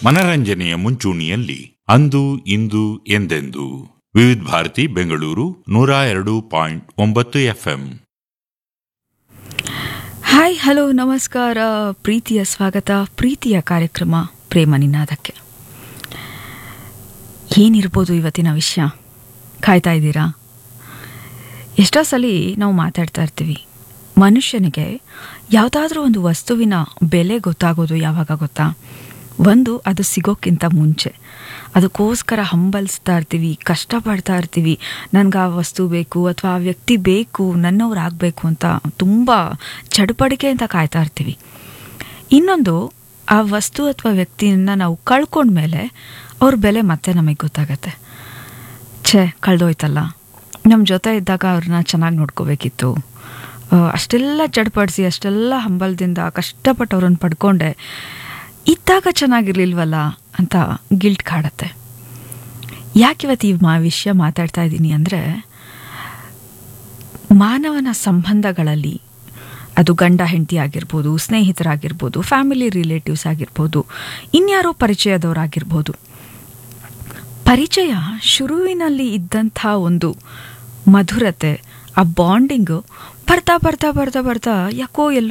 ಮನರಂಜನೆಯ ಮುಂಚೂಣಿಯಲ್ಲಿ ಅಂದು ಇಂದು ಎಂದೆಂದು ವಿವಿಧ ಭಾರತಿ ಬೆಂಗಳೂರು ನೂರ ಎರಡು ಪಾಯಿಂಟ್ ಒಂಬತ್ತು ಎಫ್ಎಂ ಹಾಯ್ ಹಲೋ ನಮಸ್ಕಾರ ಪ್ರೀತಿಯ ಸ್ವಾಗತ ಪ್ರೀತಿಯ ಕಾರ್ಯಕ್ರಮ ಪ್ರೇಮ ನಿನಾದಕ್ಕೆ ಏನಿರ್ಬೋದು ಇವತ್ತಿನ ವಿಷಯ ಕಾಯ್ತಾ ಇದ್ದೀರಾ ಎಷ್ಟೋ ಸಲ ನಾವು ಮಾತಾಡ್ತಾ ಇರ್ತೀವಿ ಮನುಷ್ಯನಿಗೆ ಯಾವುದಾದ್ರೂ ಒಂದು ವಸ್ತುವಿನ ಬೆಲೆ ಗೊತ್ತಾಗೋದು ಯಾವಾಗ ಗೊತ್ತಾ ಒಂದು ಅದು ಸಿಗೋಕ್ಕಿಂತ ಮುಂಚೆ ಅದಕ್ಕೋಸ್ಕರ ಹಂಬಲಿಸ್ತಾ ಇರ್ತೀವಿ ಕಷ್ಟಪಡ್ತಾ ಇರ್ತೀವಿ ನನಗೆ ಆ ವಸ್ತು ಬೇಕು ಅಥವಾ ಆ ವ್ಯಕ್ತಿ ಬೇಕು ನನ್ನವ್ರು ಆಗಬೇಕು ಅಂತ ತುಂಬ ಚಡಪಡಿಕೆ ಅಂತ ಕಾಯ್ತಾ ಇರ್ತೀವಿ ಇನ್ನೊಂದು ಆ ವಸ್ತು ಅಥವಾ ವ್ಯಕ್ತಿಯನ್ನ ನಾವು ಕಳ್ಕೊಂಡ್ಮೇಲೆ ಅವ್ರ ಬೆಲೆ ಮತ್ತೆ ನಮಗೆ ಗೊತ್ತಾಗತ್ತೆ ಛೇ ಕಳೆದೋಯ್ತಲ್ಲ ನಮ್ಮ ಜೊತೆ ಇದ್ದಾಗ ಅವ್ರನ್ನ ಚೆನ್ನಾಗಿ ನೋಡ್ಕೋಬೇಕಿತ್ತು ಆ, ಅಷ್ಟೆಲ್ಲ ಚಡ್ಪಡಿಸಿ ಅಷ್ಟೆಲ್ಲ ಹಂಬಲದಿಂದ ಕಷ್ಟಪಟ್ಟು ಅವ್ರನ್ನ ಪಡ್ಕೊಂಡೆ ಇದ್ದಾಗ ಚೆನ್ನಾಗಿರ್ಲಿಲ್ವಲ್ಲ ಅಂತ ಗಿಲ್ಟ್ ಕಾಡತ್ತೆ ಯಾಕಿವತ್ತು ಈ ಮಾ ವಿಷಯ ಮಾತಾಡ್ತಾ ಇದ್ದೀನಿ ಅಂದರೆ ಮಾನವನ ಸಂಬಂಧಗಳಲ್ಲಿ ಅದು ಗಂಡ ಹೆಂಡತಿ ಆಗಿರ್ಬೋದು ಸ್ನೇಹಿತರಾಗಿರ್ಬೋದು ಫ್ಯಾಮಿಲಿ ರಿಲೇಟಿವ್ಸ್ ಆಗಿರ್ಬೋದು ಇನ್ಯಾರೋ ಪರಿಚಯದವರಾಗಿರ್ಬೋದು ಪರಿಚಯ ಶುರುವಿನಲ್ಲಿ ಇದ್ದಂಥ ಒಂದು ಮಧುರತೆ ಆ ಬಾಂಡಿಂಗು ಬರ್ತಾ ಬರ್ತಾ ಬರ್ತಾ ಬರ್ತಾ ಯಾಕೋ ಎಲ್ಲೋ